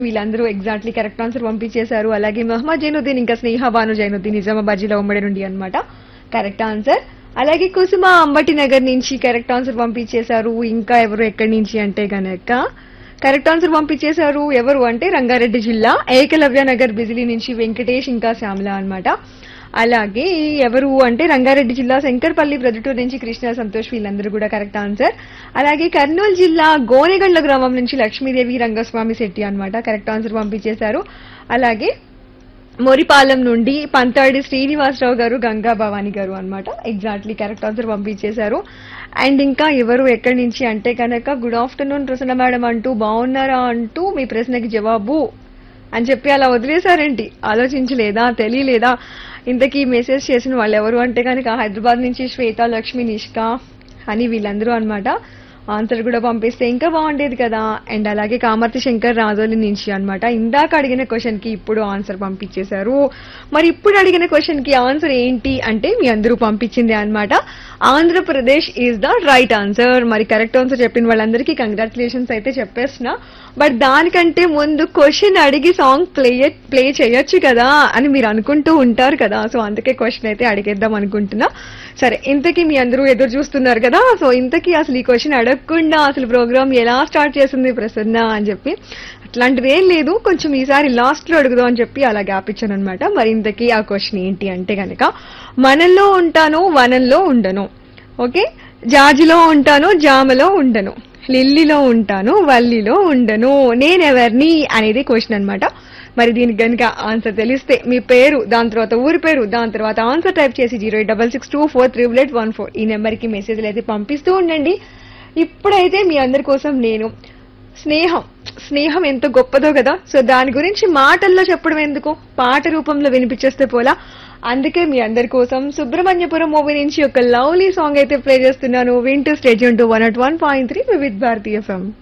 వీళ్ళందరూ exactly correct answer పంపించేశారు అలాగే మహమ్మద్ జైనుద్దీన్ ఇంకా స్నేహ బాను జైనుద్దీన్ నిజామాబాద్ జిల్లా ఉమ్మడి నుండి అన్నమాట కరెక్ట్ ఆన్సర్ అలాగే కుసుమ అంబటి నగర్ నుంచి కరెక్ట్ ఆన్సర్ పంపించేశారు ఇంకా ఎవరు ఎక్కడి నుంచి అంటే గనక కరెక్ట్ ఆన్సర్ పంపించేశారు ఎవరు అంటే రంగారెడ్డి జిల్లా ఏకలవ్య నగర్ బిజిలీ నుంచి వెంకటేష్ ఇంకా శ్యామల అన్నమాట అలాగే ఎవరు అంటే రంగారెడ్డి జిల్లా శంకర్పల్లి ప్రొద్దుటూరు నుంచి కృష్ణ సంతోష్ వీళ్ళందరూ కూడా కరెక్ట్ ఆన్సర్ అలాగే కర్నూలు జిల్లా గోనెగండ్ల గ్రామం నుంచి లక్ష్మీదేవి రంగస్వామి శెట్టి అన్నమాట కరెక్ట్ ఆన్సర్ పంపించేశారు అలాగే మొరిపాలెం నుండి పంతాడి శ్రీనివాసరావు గారు గంగా భవాని గారు అన్నమాట ఎగ్జాక్ట్లీ కరెక్ట్ ఆన్సర్ పంపించేశారు అండ్ ఇంకా ఎవరు ఎక్కడి నుంచి అంటే కనుక గుడ్ ఆఫ్టర్నూన్ ప్రసన్న మేడం అంటూ బాగున్నారా అంటూ మీ ప్రశ్నకి జవాబు అని చెప్పి అలా వదిలేశారేంటి ఆలోచించలేదా తెలియలేదా ఇంతకీ మెసేజ్ చేసిన వాళ్ళు ఎవరు అంటే కనుక హైదరాబాద్ నుంచి శ్వేత లక్ష్మి నిష్క అని వీళ్ళందరూ అన్నమాట ఆన్సర్ కూడా పంపిస్తే ఇంకా బాగుండేది కదా అండ్ అలాగే కామర్తి శంకర్ రాజోలి నుంచి అన్నమాట ఇందాక అడిగిన క్వశ్చన్ కి ఇప్పుడు ఆన్సర్ పంపించేశారు మరి ఇప్పుడు అడిగిన క్వశ్చన్ కి ఆన్సర్ ఏంటి అంటే మీ అందరూ పంపించింది అన్నమాట Andhra Pradesh is the right answer మరి కరెక్ట్ ఆన్సర్ చెప్పిన వాళ్ళందరికీ కంగ్రాచులేషన్స్ అయితే చెప్పేస్తున్నా బట్ దానికంటే ముందు క్వశ్చన్ అడిగి సాంగ్ ప్లే ప్లే చేయొచ్చు కదా అని మీరు అనుకుంటూ ఉంటారు కదా సో అందుకే క్వశ్చన్ అయితే అడిగేద్దాం అనుకుంటున్నా సరే ఇంతకీ మీ అందరూ ఎదురు చూస్తున్నారు కదా సో ఇంతకీ అసలు ఈ క్వశ్చన్ అడగకుండా అసలు ప్రోగ్రామ్ ఎలా స్టార్ట్ చేస్తుంది ప్రసన్న అని చెప్పి అట్లాంటిది ఏం లేదు కొంచెం ఈసారి లాస్ట్ లో అడుగుదాం అని చెప్పి అలా గ్యాప్ ఇచ్చాను అనమాట మరి ఇంతకీ ఆ క్వశ్చన్ ఏంటి అంటే గనక మనల్లో ఉంటాను వనంలో ఉండను ఓకే జాజిలో ఉంటాను జామలో ఉండను లిల్లీలో ఉంటాను వల్లిలో ఉండను నేనెవరిని అనేది క్వశ్చన్ అన్నమాట మరి దీనికి గనుక ఆన్సర్ తెలిస్తే మీ పేరు దాని తర్వాత ఊరి పేరు దాని తర్వాత ఆన్సర్ టైప్ చేసి zero eight double six two four triple eight one four ఈ నెంబర్కి మెసేజ్లు అయితే పంపిస్తూ ఉండండి ఇప్పుడైతే మీ అందరి కోసం నేను స్నేహం స్నేహం ఎంత గొప్పదో కదా సో దాని గురించి మాటల్లో చెప్పడం ఎందుకు పాట రూపంలో వినిపించేస్తే పోలా అందుకే మీ అందరి కోసం సుబ్రహ్మణ్యపురం మూవీ నుంచి ఒక లవ్లీ సాంగ్ అయితే ప్లే చేస్తున్నాను వింటూ స్టేజ్ ఉంటూ one at one point three with Bharatiya FM